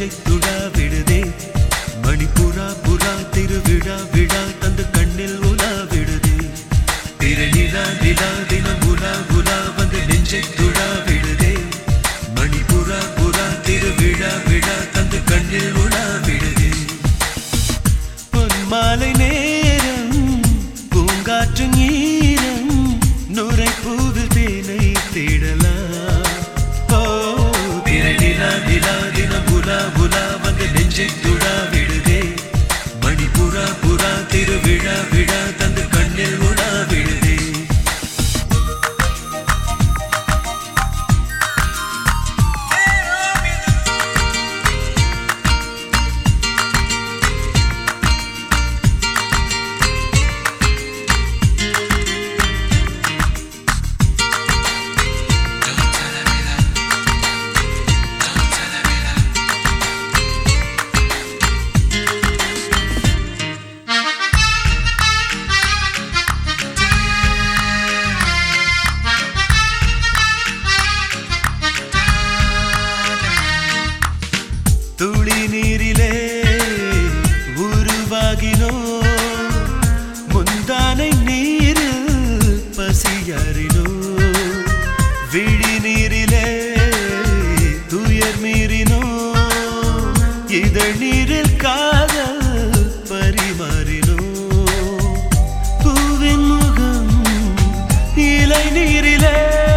நெஞ்சை துடா விடுதே மணிப்புறா புறா திருவிழா விழா தந்து கண்ணில் உலா விடுதே திரநிலா நிலா தினம் உலா உலா வந்து நெஞ்சை துடா விடுதே மணிப்புறா புறா திருவிழா விழா தந்து கண்ணில் உலா விடுதே பொன்மாலை நேரம் பூங்காற்று ஈரம் நுரை பூவில் தேனை தேடலாம் ஓ திரநிலா நிலா தினம் உலா உலா வந்து நெஞ்சை துடா விடுதே மணிப்புறா புறா திருவிழா விழா தந்து கண்ணில் உலா விடுதே துளி நீரிலே உருவாகினோ முந்தானை நீரில் பசியறினோ விழி நீரிலே துயர் மீறினோ இதழ் நீரில் காதல் பரிமாறினோ பூவின் முகம் இலை நீரிலே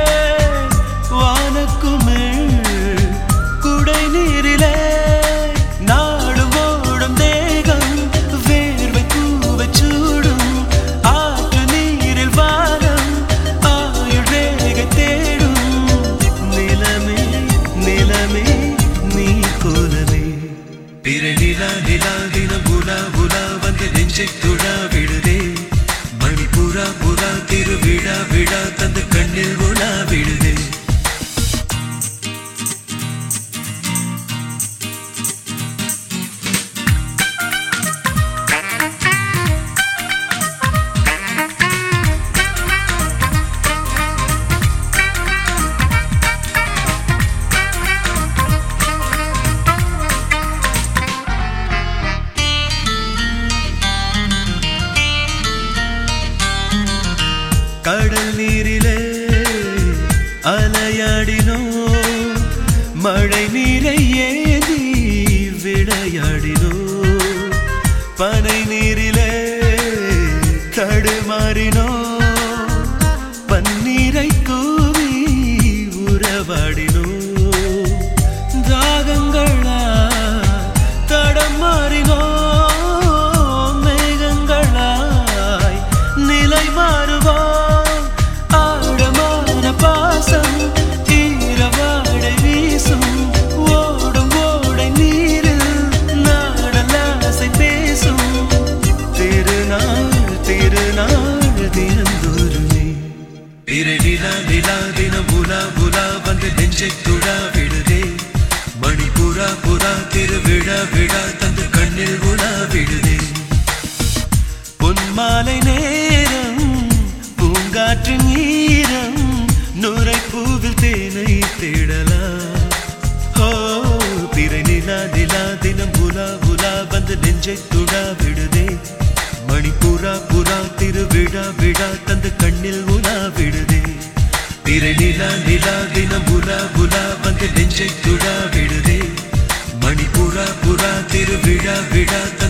வானக்குமிழ் குடை நீரிலே நாடும் ஓடும் தேகம் வேர்வை பூவை சூடும் ஆற்று நீரில் வாரம் ஆயுள் ரேகை தேடும் நிலமே நிலமே நீ கோலமே பிற நிலா நிலா தினம் உலா உலா வந்து நெஞ்சை துழா விடுதே மணிப்புறா புறா திருவிழா விழா தந்து கண்ணில் உலா விடுதே கடல் நீரிலே அலையாடினோ மழை நீரை ஏந்தி விளையாடினோ பனை நீரிலே தடுமாறினோ பன்னீரை தூவி உறவாடினோ தாகங்களா தடம் மாறினோ மேகங்களாய் நிலை மாறுவோம் ஆழமான பாசம் ஈரவாடை வீசும் ஓடும் ஓடை நீரில் நாடலாசை பேசும் திருநாள் திருநாள் தினந்தோறுமே பிறநிலா நிலா தினம் உலா உலா வந்து நெஞ்சை துழா விடுதே மணிப்புறா புறா திருவிழா விழா தந்து கண்ணில் உலா விடுதே பொன்மாலை நேரம் பூங்காற்று ஈரம் நுரை பூவில் தேனை தேடலாம் ஓ பிறை நிலா நிலா தினம் உலா உலா வந்து நெஞ்சை துடா விடுதே மணிப்புறா புறா திருவிழா விழா தந்து கண்ணில் உலா விடுதே பிறை நிலா நிலா தினம் உலா உலா வந்து நெஞ்சை துடா விடுதே மணிப்புறா புறா திருவிழா விழா